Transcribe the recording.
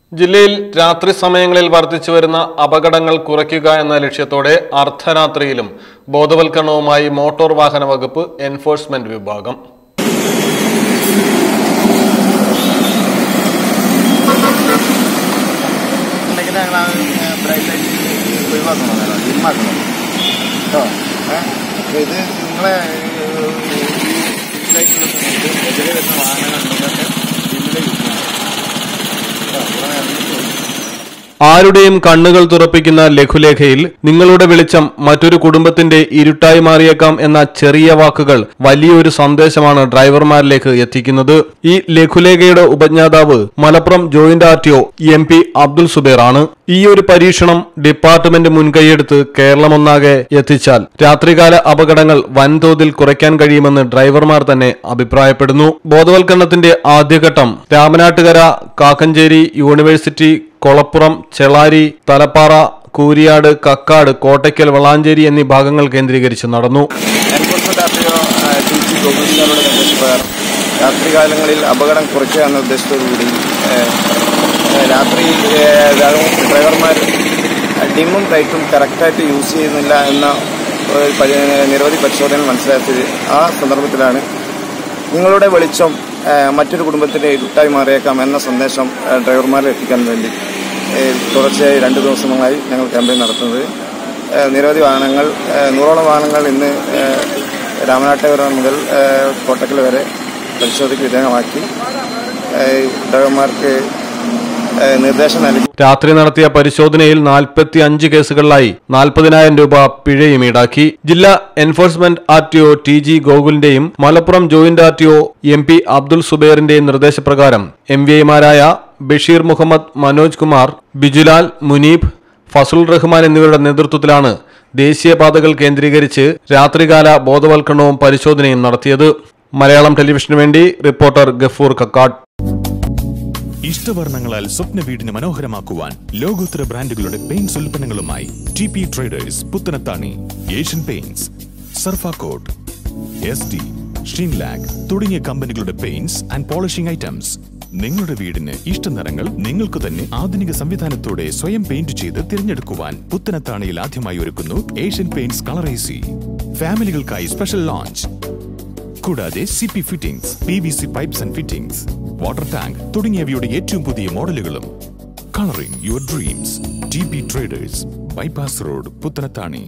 ജില്ലയിൽ രാത്രി സമയങ്ങളിൽ വർദ്ധിച്ചു വരുന്ന അപകടങ്ങൾ കുറയ്ക്കുക എന്ന ലക്ഷ്യത്തോടെ അർദ്ധരാത്രിയിലും ബോധവൽക്കരണവുമായി മോട്ടോർ വാഹന വകുപ്പ് എൻഫോഴ്സ്മെന്റ് വിഭാഗം ഉണ്ടെങ്കിൽ ഞങ്ങൾ ആ ബ്രൈറ്റ് ലൈറ്റ് ഒഴിവാക്കണം വേണം ഡിമ്മാക്കണം കേട്ടോ ഏഹ് അപ്പോൾ ഇത് നിങ്ങളെ എതിരെ വരുന്ന വാഹനങ്ങളുണ്ടെങ്കിൽ ഡിമ്മിലെ യൂസ് ചെയ്യണം കേട്ടോ ഇവിടെ നേരത്തെ ആരുടെയും കണ്ണുകൾ തുറപ്പിക്കുന്ന ലഘുലേഖയിൽ നിങ്ങളുടെ വെളിച്ചം മറ്റൊരു കുടുംബത്തിന്റെ ഇരുട്ടായി മാറിയേക്കാം എന്ന ചെറിയ വാക്കുകൾ വലിയൊരു സന്ദേശമാണ് ഡ്രൈവർമാരിലേക്ക് എത്തിക്കുന്നത് ഈ ലഘുലേഖയുടെ ഉപജ്ഞാതാവ് Malappuram joint R T O M P Abdul Zuber ആണ് ഈ ഒരു പരീക്ഷണം ഡിപ്പാർട്ട്മെന്റ് മുൻകൈയെടുത്ത് കേരളമൊന്നാകെ എത്തിച്ചാൽ രാത്രികാല അപകടങ്ങൾ വൻതോതിൽ കുറയ്ക്കാൻ കഴിയുമെന്ന് ഡ്രൈവർമാർ തന്നെ അഭിപ്രായപ്പെടുന്നു ബോധവൽക്കരണത്തിന്റെ ആദ്യഘട്ടം രാമനാട്ടുകര കാക്കഞ്ചേരി യൂണിവേഴ്സിറ്റി കൊളപ്പുറം ചെളാരി തലപ്പാറ കൂരിയാട് കക്കാട് കോട്ടയ്ക്കൽ വളാഞ്ചേരി എന്നീ ഭാഗങ്ങൾ കേന്ദ്രീകരിച്ച് നടന്നു എൻഫോഴ്സ്മെന്റ് ആർട്ടിഒ ടി സി ഗോകുലിനാരുടെ നിർദ്ദേശപ്രകാരം രാത്രികാലങ്ങളിൽ അപകടം കുറയ്ക്കുക എന്ന ഉദ്ദേശത്തോടുകൂടി ഏഹ്, ഏഹ്, രാത്രി ഏഹ്, ഡ്രൈവർമാർ ഡിമ്മും ലൈറ്റും കറക്റ്റായിട്ട് യൂസ് ചെയ്യുന്നില്ല എന്ന ഒരു പരി- നിരവധി പരിശോധനകൾ മനസ്സിലാക്കിയത് ആ സന്ദർഭത്തിലാണ് നിങ്ങളുടെ വെളിച്ചം ഏഹ്, മറ്റൊരു കുടുംബത്തിന്റെ ഇരുട്ടായി മാറിയേക്കാം എന്ന സന്ദേശം ഏഹ്, ഡ്രൈവർമാരിൽ എത്തിക്കാൻ വേണ്ടി ഏഹ്, തുടർച്ചയായി രണ്ട് ദിവസങ്ങളായി ഞങ്ങൾ ക്യാമ്പയിൻ നടത്തുന്നത് ഏഹ്, നിരവധി വാഹനങ്ങൾ ഏഹ്, നൂറോളം വാഹനങ്ങൾ ഇന്ന് ഏഹ്, രാമനാട്ടുകര മുതൽ ഏഹ്, കോട്ടക്കൽ വരെ പരിശോധനയ്ക്ക് വിധേയമാക്കി ഏഹ്, ഡ്രൈവർമാർക്ക് ഏഹ്, നിർദ്ദേശം നൽകി രാത്രി നടത്തിയ പരിശോധനയിൽ നാൽപ്പത്തി അഞ്ച് കേസുകളിലായി നാൽപ്പതിനായിരം രൂപ പിഴയും ഈടാക്കി ജില്ലാ enforcement R T O T G ഗോകുലിന്റെയും Malappuram joint R T O M P Abdul സുബൈറിന്റെയും നിർദ്ദേശപ്രകാരം എം വി ഐമാരായ ബഷീർ മുഹമ്മദ് മനോജ് കുമാർ ബിജുലാൽ മുനീബ് ഫസുൽ റഹ്മാൻ എന്നിവരുടെ നേതൃത്വത്തിലാണ് ദേശീയപാതകൾ കേന്ദ്രീകരിച്ച് രാത്രികാല ബോധവൽക്കരണവും പരിശോധനയും നടത്തിയത് മലയാളം ടെലിവിഷനു വേണ്ടി റിപ്പോർട്ടർ ഗഫൂർ കക്കാട് ഇഷ്ടവർണ്ണങ്ങളാൽ സ്വപ്ന വീടിന് മനോഹരമാക്കുവാൻ ലോകോത്തര ബ്രാൻഡുകളുടെ പെയിന്റ്സ് ഉൽപ്പന്നങ്ങളുമായി T P traders Puthanathani Asian paints Surfacoat S D Sheenlac തുടങ്ങിയ കമ്പനികളുടെ പെയിന്റ്സ് ആൻഡ് പോളിഷിംഗ് ഐറ്റംസ് നിങ്ങളുടെ വീടിന് ഇഷ്ട നിറങ്ങൾ നിങ്ങൾക്ക് തന്നെ ആധുനിക സംവിധാനത്തോടെ സ്വയം പെയിന്റ് ചെയ്ത് തിരഞ്ഞെടുക്കുവാൻ പുത്തനത്താണിയിൽ ആദ്യമായി ഒരുക്കുന്നു Asian paints colour A C ഫാമിലികൾക്കായി സ്പെഷ്യൽ ലോഞ്ച് കൂടാതെ C P fittings P V C pipes and fittings water tank തുടങ്ങിയവയുടെ ഏറ്റവും പുതിയ മോഡലുകളും colouring your dreams T B traders bypass road Puthanathani